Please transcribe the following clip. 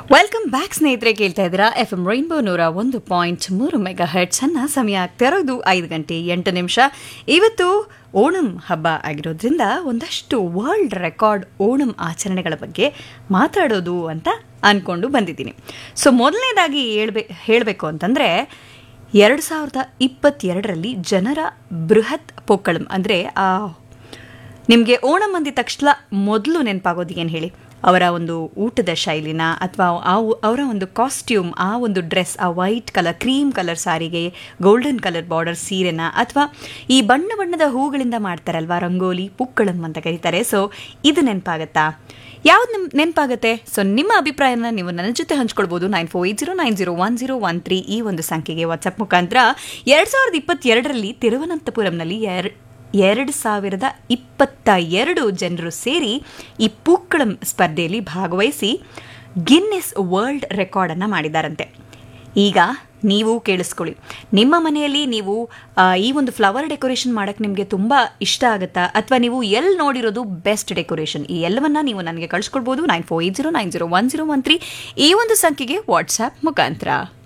welcome back ಸ್ನೇಹಿತರೆ ಕೇಳ್ತಾ ಇದ್ದೀರಾ ಎಫ್ ಎಂ ರೈನ್ಬೋ ನೂರ ಒಂದು ಪಾಯಿಂಟ್ ಮೂರು ಮೆಗಾ ಹರ್ಟ್ಸ್ ಅನ್ನ ಸಮಯ ಆಗ್ತಾ ಇರೋದು ಐದು ಗಂಟೆ ಎಂಟು ನಿಮಿಷ ಇವತ್ತು ಓಣಂ ಹಬ್ಬ ಆಗಿರೋದ್ರಿಂದ ಒಂದಷ್ಟು ವರ್ಲ್ಡ್ ರೆಕಾರ್ಡ್ ಓಣಂ ಆಚರಣೆಗಳ ಬಗ್ಗೆ ಮಾತಾಡೋದು ಅಂತ ಅನ್ಕೊಂಡು ಬಂದಿದ್ದೀನಿ ಸೊ ಮೊದಲನೇದಾಗಿ ಹೇಳ್ಬೇ ಹೇಳಬೇಕು ಅಂತಂದರೆ ಎರಡು ಸಾವಿರದ ಇಪ್ಪತ್ತೆರಡರಲ್ಲಿ ಜನರ ಬೃಹತ್ ಪೊಕ್ಕಳಂ ಅಂದರೆ ಆ ನಿಮಗೆ ಓಣಂ ಅಂದಿದ ತಕ್ಷಣ ಮೊದಲು ನೆನಪಾಗೋದು ಏನು ಹೇಳಿ ಅವರ ಒಂದು ಊಟದ ಶೈಲಿನ ಅಥವಾ ಆ ಉ- ಅವರ ಒಂದು ಕಾಸ್ಟ್ಯೂಮ್ ಆ ಒಂದು ಡ್ರೆಸ್ ಆ ವೈಟ್ ಕಲರ್ ಕ್ರೀಮ್ ಕಲರ್ ಸಾರಿಗೆ ಗೋಲ್ಡನ್ ಕಲರ್ ಬಾರ್ಡರ್ ಸೀರೆನ ಅಥವಾ ಈ ಬಣ್ಣ ಬಣ್ಣದ ಹೂಗಳಿಂದ ಮಾಡ್ತಾರಲ್ವಾ ರಂಗೋಲಿ ಪುಕ್ಕಳಂ ಅಂತ ಕರೀತಾರೆ ಸೊ ಇದು ನೆನಪಾಗತ್ತಾ ಯಾವ್ದು ನಿಮ್ ನೆನಪಾಗುತ್ತೆ ಸೊ ನಿಮ್ಮ ಅಭಿಪ್ರಾಯನ ನೀವು ನನ್ನ ಜೊತೆ ಹಂಚ್ಕೊಳ್ಬೋದು nine four eight zero nine zero one zero one three ಈ ಒಂದು ಸಂಖ್ಯೆಗೆ ವಾಟ್ಸಪ್ ಮುಖಾಂತರ ಎರಡು ಸಾವಿರದ ಇಪ್ಪತ್ತೆರಡರಲ್ಲಿ ತಿರುವನಂತಪುರಂನಲ್ಲಿ ಎರ್ ಎರಡು ಸಾವಿರದ ಇಪ್ಪತ್ತ ಎರಡು ಜನರು ಸೇರಿ ಈ ಪೂಕ್ಕಳಂ ಸ್ಪರ್ಧೆಯಲ್ಲಿ ಭಾಗವಹಿಸಿ ಗಿನ್ನೆಸ್ ವರ್ಲ್ಡ್ ರೆಕಾರ್ಡನ್ನು ಮಾಡಿದ್ದಾರಂತೆ ಈಗ ನೀವು ಕೇಳಿಸ್ಕೊಳ್ಳಿ ನಿಮ್ಮ ಮನೆಯಲ್ಲಿ ನೀವು ಆ, ಈ ಒಂದು ಫ್ಲವರ್ ಡೆಕೋರೇಷನ್ ಮಾಡೋಕ್ಕೆ ನಿಮಗೆ ತುಂಬ ಇಷ್ಟ ಆಗುತ್ತಾ ಅಥವಾ ನೀವು ಎಲ್ಲಿ ನೋಡಿರೋದು ಬೆಸ್ಟ್ ಡೆಕೋರೇಷನ್ ಈ ಎಲ್ಲವನ್ನ ನೀವು ನನಗೆ ಕಳಿಸ್ಕೊಡ್ಬೋದು nine four eight zero nine zero one zero one three ಈ ಒಂದು ಸಂಖ್ಯೆಗೆ ವಾಟ್ಸ್ಆ್ಯಪ್ ಮುಖಾಂತರ